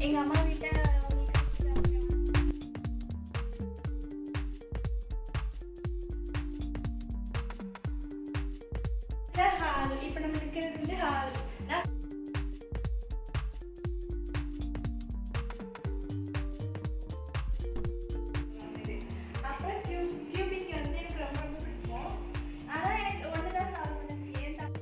எங்க அம்மா வீட்டை ஹால் இப்போ நம்ம இருக்கிறது வந்து ஹால் அப்புறம் கியூ கியூபிக் வந்து எனக்கு ரொம்ப ரொம்ப பிடிக்கும் ஆனால் எனக்கு ஒன்று தான் சால்வ் பண்ண தெரியும் தப்பு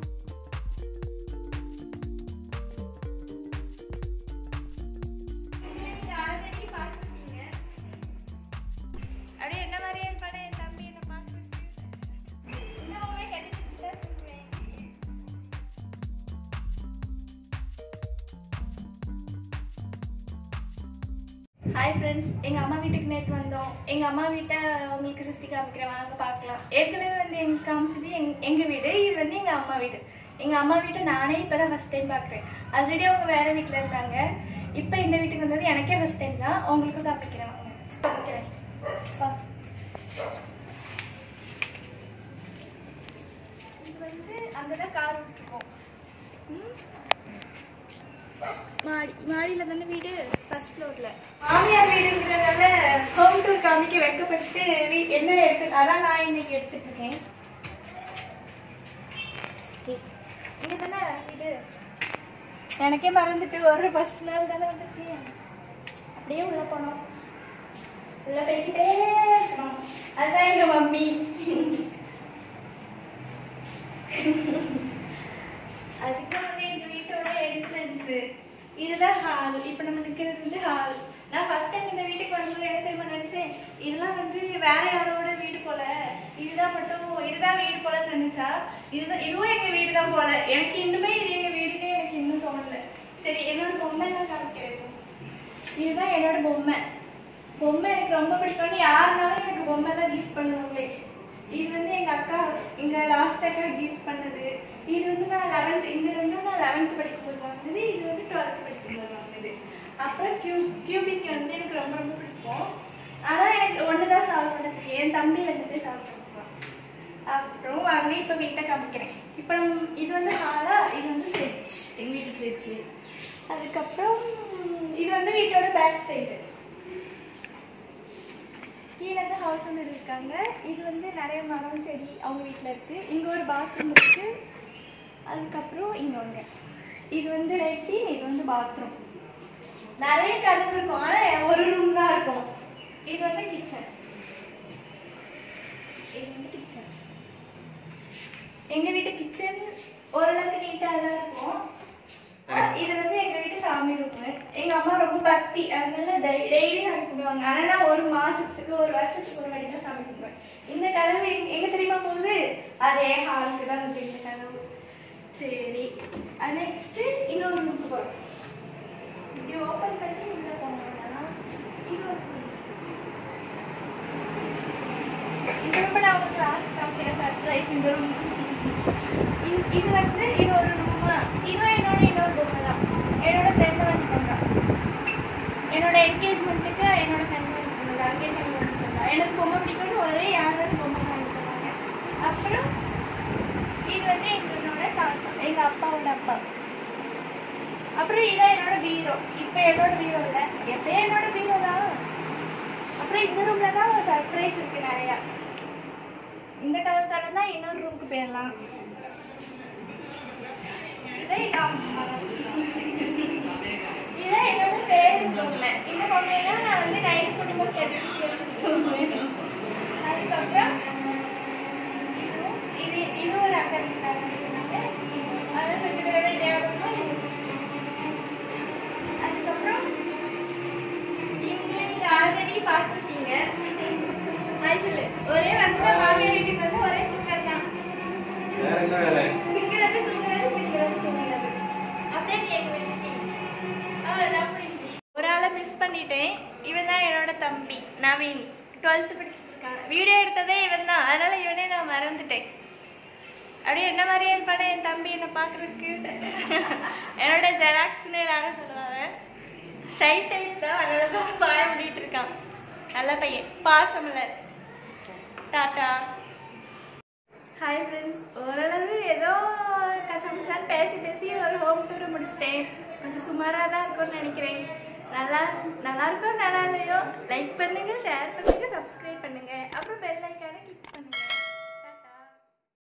நீங்க already பார்த்திருப்பீங்க. அப்படியே என்ன மாதிரியே இருப்பானே என் தம்பி என்னை பார்க்கறதுக்கு. இன்னமுமே கட்டிக்கிட்டு தான் சொல்லுவேன். ஹாய் ஃப்ரெண்ட்ஸ் எங்கள் அம்மா வீட்டுக்கு நேற்று வந்தோம் எங்கள் அம்மா வீட்டை உங்களுக்கு சுற்றி காமிக்கிறேன் வாங்க பார்க்கலாம் ஏற்கனவே வந்து எங்க காமிச்சது எங் எங்கள் வீடு இது வந்து எங்கள் அம்மா வீடு எங்கள் அம்மா வீட்டை நானே இப்போ தான் ஃபஸ்ட் டைம் பார்க்குறேன் ஆல்ரெடி அவங்க வேறு வீட்டில் இருந்தாங்க இப்போ இந்த வீட்டுக்கு வந்தது எனக்கே ஃபஸ்ட் டைம் தான் உங்களுக்கும் காமிக்கிறேன் வாங்க காமிக்கிறேன் வா. இது வந்து அங்கே தான் கார் விட்டுருக்கோம் ம் மாடி மாடியில் தானே வீடு ஃபர்ஸ்ட் ஃப்ளோரில் மாமியார் வீடுங்கிறதால ஹோம் டூர் காமிக்க வெக்கப்பட்டு வீ- என்ன எடுத்து அதான் நான் இன்னைக்கு எடுத்துட்டு இருக்கேன் இங்கே தானே வீடு எனக்கே மறந்துட்டு ஒரு ஃபர்ஸ்ட் நாள் தானே வந்துச்சு அப்படியே உள்ள போனோம் உள்ள போய்கிட்டே இருக்கணும் அதுதான் எங்க மம்மி அதுக்கு வந்து எங்க வீட்டோட என்ட்ரன்ஸ் இதுதான் ஹால் இப்போ நம்ம நிற்கிறது வந்து ஹால் நான் ஃபர்ஸ்ட் டைம் இந்த வீட்டுக்கு வரும்போது என்ன தெரியுமா நினைச்சேன் இதெல்லாம் வந்து வேற யாரோட வீடு போல இதுதான் மட்டும் இதுதான் வீடு போல நினைச்சா இதுதான் இதுவும் எங்க வீடு தான் போல எனக்கு இன்னுமே இது எங்க வீடுனே எனக்கு இன்னும் தோணல சரி என்னோட பொம்மை எல்லாம் காமிக்கிறேன் இப்போ. இதுதான் என்னோட பொம்மை பொம்மை எனக்கு ரொம்ப பிடிக்கும்னு யாருனாலும் எனக்கு பொம்மை தான் கிஃப்ட் பண்ணுவாங்களே இது வந்து எங்க அக்கா எங்க லாஸ்ட் அக்கா கிஃப்ட் பண்ணது இது வந்து நான் லெவன்த் இந்த ரெண்டும் நான் லெவன்த் படிக்கும்போது வாங்கினது இது வந்து டுவெல்த் படிக்கும்போது வாங்கினது அப்புறம் கியூ கியூபிக் வந்து எனக்கு ரொம்ப ரொம்ப பிடிக்கும் ஆனால் எனக்கு ஒன்று தான் சால்வ் பண்ண தெரியும் என் தம்பி ரெண்டுமே சால்வ் பண்ணுவான் அப்புறம் வாங்க இப்போ வீட்டை காமிக்கிறேன் இப்போ நம்ம இது வந்து ஹாலா இது வந்து ஃப்ரிட்ஜ் எங்கள் வீட்டு ஃப்ரிட்ஜ் அதுக்கப்புறம் இது வந்து வீட்டோட பேக் சைடு கீழே வந்து ஹவுஸ் ஓனர் இருக்காங்க இது வந்து நிறைய மரம் செடி அவங்க வீட்டில் இருக்கு இங்கே ஒரு பாத்ரூம் இருக்கு அதுக்கப்புறம் இங்கே ஒன்று இது வந்து லெட்டின் இது வந்து பாத்ரூம் நிறைய கதவு இருக்கும் ஆனால் ஒரு ரூம் தான் இருக்கும் இது வந்து கிச்சன் இது வந்து கிச்சன் எங்கள் வீட்டு கிச்சன் ஓரளவுக்கு நீட்டாக தான் இருக்கும் ஆஹ் இது வந்து எங்க வீட்டு சாமி ரூம் எங்க அம்மா ரொம்ப பக்தி அதனால டெய்லி சாமி கும்பிடுவாங்க ஆனா நான் ஒரு மாசத்துக்கு ஒரு வருஷத்துக்கு ஒரு வாட்டி தான் சாமி கும்பிடுவேன் இந்த கதவு எங்க- எங்க தெரியுமா போகுது அதே ஹாலுக்கு தான் இருக்கு இந்த கதவு சரி நெக்ஸ்ட் இன்னொரு ரூமுக்கு போறோம் இப்படி ஓப்பன் பண்ணி உள்ள போனோம்னா இது ஒரு room. இந்த ரூம் நான் உங்களுக்கு லாஸ்ட் காமிக்கிற சர்ப்ரைஸ் இந்த ரூம் இது வந்து இது ஒரு ரூமா இதுவும் என்னோட இன்னொரு பொம்மை தான் என்னோட ஃப்ரெண்டு வந்து பண்ணா என்னோட என்கேஜ்மெண்ட்டுக்கு என்னோட ஃப்ரெண்ட் வந்து பண்ணது அங்கே பண்ணி வந்து பண்ணா எனக்கு பொம்மை பிடிக்கும்னு ஒரே யாராவது பொம்மை வாங்கி தந்தாங்க அப்புறம் இது வந்து எங்களோட தாத்தா எங்கள் அப்பாவோட அப்பா அப்புறம் இதான் என்னோட பீரோ இப்போ என்னோட பீரோ இல்லை எப்பயும் என்னோட பீரோ தான் அப்புறம் இந்த ரூம்ல தான் சர்ப்ரைஸ் இருக்கு நிறையா இந்த கதவு திறந்தா இன்னொரு ரூமுக்கு போயிடலாம் இதை காமிச்சா. இதை என்னோட ஃபேவரட் பொம்மை இந்த பொம்மையெல்லாம் நான் வந்து நைட் குடும்பம் கெட்டு சொல்லுவேன் அதுக்கப்புறம் இதுவும் இது இது ஒரு அக்கா வீட்டுக்காரங்க அது ரெண்டு பேரோட ஞாபகமா எனக்கு வச்சிருக்கேன். அதுக்கப்புறம் இவங்களை நீங்க ஆல்ரெடி பார்த்துருக்கீங்க மஞ்சள் ஒரே வந்து மாமியார் வீட்டுக்கு வந்து ஒரே தூக்கம் தான் வேற என்ன வேலை திங்கிறது தூங்குறது திங்கிறது தூங்குறது அப்படியே கேட்க வச்சுட்டேன் அவ்வளோதான் முடிஞ்சு ஒரு ஆளை மிஸ் பண்ணிட்டேன் இவன் தான் என்னோட தம்பி நவீன் டுவெல்த்து படிச்சுட்டு இருக்கான் வீடியோ எடுத்ததே இவன் தான் அதனால இவனே நான் மறந்துட்டேன் அப்படியே என்ன மாதிரியே இருப்பானே என் தம்பி என்னை பார்க்குறதுக்கு என்னோட ஜெராக்ஸ்னு எல்லாரும் சொல்லுவாங்க ஷை டைப் தான் அதனால தான் பாய முடிட்டு இருக்கான் நல்ல பையன் பாசமலர் டாட்டா ஹாய் ஃப்ரெண்ட்ஸ் ஓரளவு ஏதோ கசமுச்சான்னு பேசி பேசி ஒரு ஹோம் டூர் முடிச்சிட்டேன் கொஞ்சம் சுமாராக தான் இருக்கும்னு நினைக்கிறேன் நல்லா நல்லா இருக்கோ நல்லா இல்லையோ லைக் பண்ணுங்க ஷேர் பண்ணுங்க